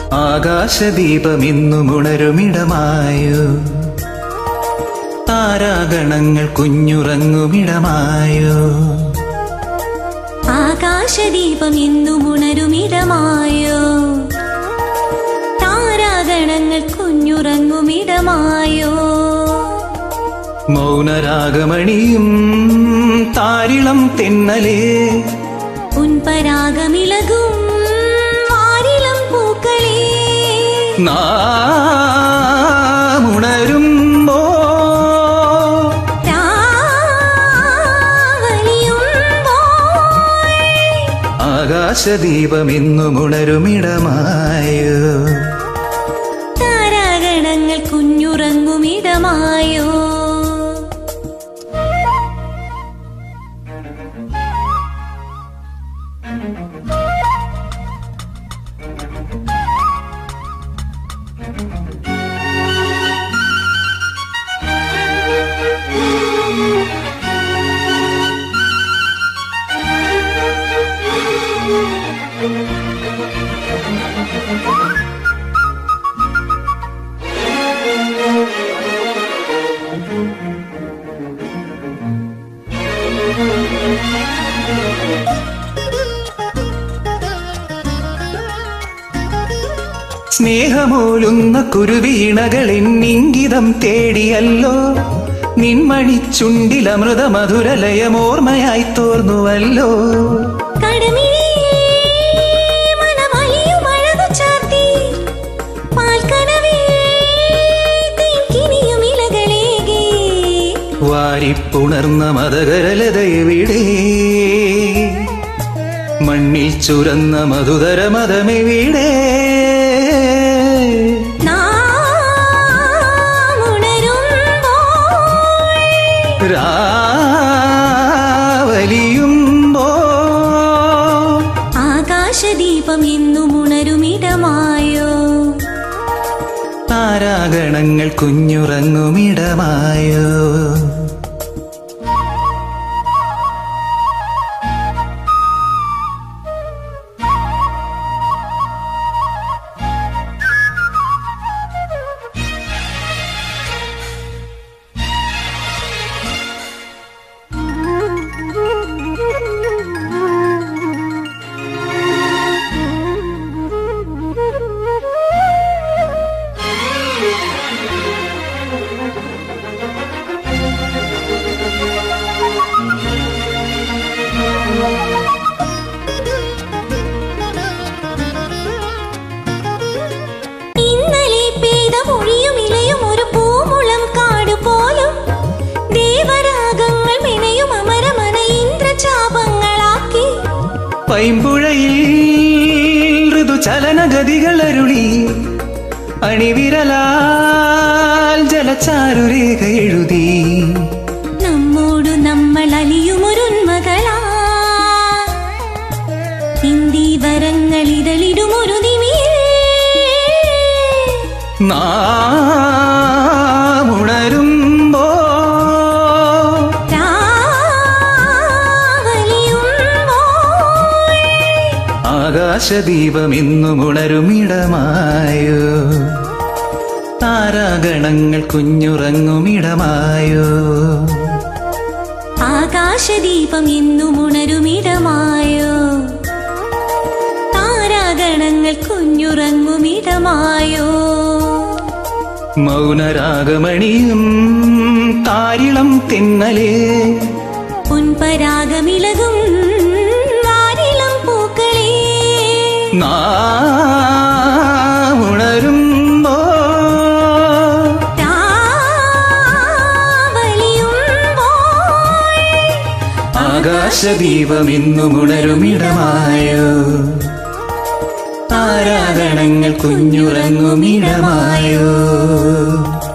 ആകാശദീപമിന്നുമുണരുമിടമായോ താരാഗണങ്ങൾ കുഞ്ഞുറങ്ങുമിടമായോ ആകാശദീപം എന്നും ഉണരുമിടമായോ താരാഗണങ്ങൾ കുഞ്ഞുറങ്ങുമിടമായോ മൗനരാഗമണിയും താരിളം തെന്നലേ ഉൻപരാഗമിളകും വാരിളം പൂക്കളേ നാമുണരുമ്പോ രാവലിയുമ്പോൾ ആകാശദീപമിന്നുമുണരുമിടമായോ താരാഗണങ്ങൾ കുഞ്ഞുറങ്ങുമിടമായോ സ്നേഹമൂലുന്ന കുരുവീണകളിന്നിംഗിതം തേടിയല്ലോ നിൻമണിച്ചുണ്ടിലമൃത മധുരലയമോർമ്മയായി തോർന്നുവല്ലോ കടമിഴിയേ മനമലിയുമഴകു ചാർത്തി പാൽക്കനവേ തേൻകിനിയും ഇലകളേകി വാരിപ്പുണർന്ന മതകരലതയെവിടെ മണ്ണിൽ ചുരന്ന മധുതര മതമെവിടെ നാം ഉണരുമ്പോൾ രാവലിയുമ്പോ ആകാശദീപം എന്നും ഉണരുമിടമായോ താരാഗണങ്ങൾ കുഞ്ഞുറങ്ങുമിടമായോ ഇന്നലെ പെയ്ത മൊഴിയും ഇലയും ഒരു പൂമുളം കാട് പോലും ദേവരാഗങ്ങൾ മെനയും അമരമന ഇന്ദ്രചാപങ്ങളാക്കി പൈമ്പുഴയിൽ ഋതുചലനഗതികളരുളി അണിവിരലാൽ ജലചാരുരേഖ എഴുതി നമ്മോടു നമ്മൾ അലിയുമൊരുന്മകളാ ഹിന്ദി വരങ്ങൾ ഇതളിടുമൊരു നിമിയിൽ നാമുണരുമ്പോ രാവലിയുമ്പോൾ ആകാശദീപമിന്നുമുണരുമിടമായോ താരാഗണങ്ങൾ കുഞ്ഞുറങ്ങുമിടമായോ ആകാശദീപം എന്നും ഉണരുമിടമായോ താരാഗണങ്ങൾ കുഞ്ഞുറങ്ങുമിടമായോ മൗനരാഗമണിയും താരിളം തെന്നലേ ഉൻപരാഗമിളകും വാരിളം പൂക്കളേ നാമുണരുമ്പോ രാവലിയുമ്പോൾ ആകാശദീപമിന്നുമുണരുമിടമായോ താരാഗണങ്ങൾ കുഞ്ഞുറങ്ങുമിടമായോ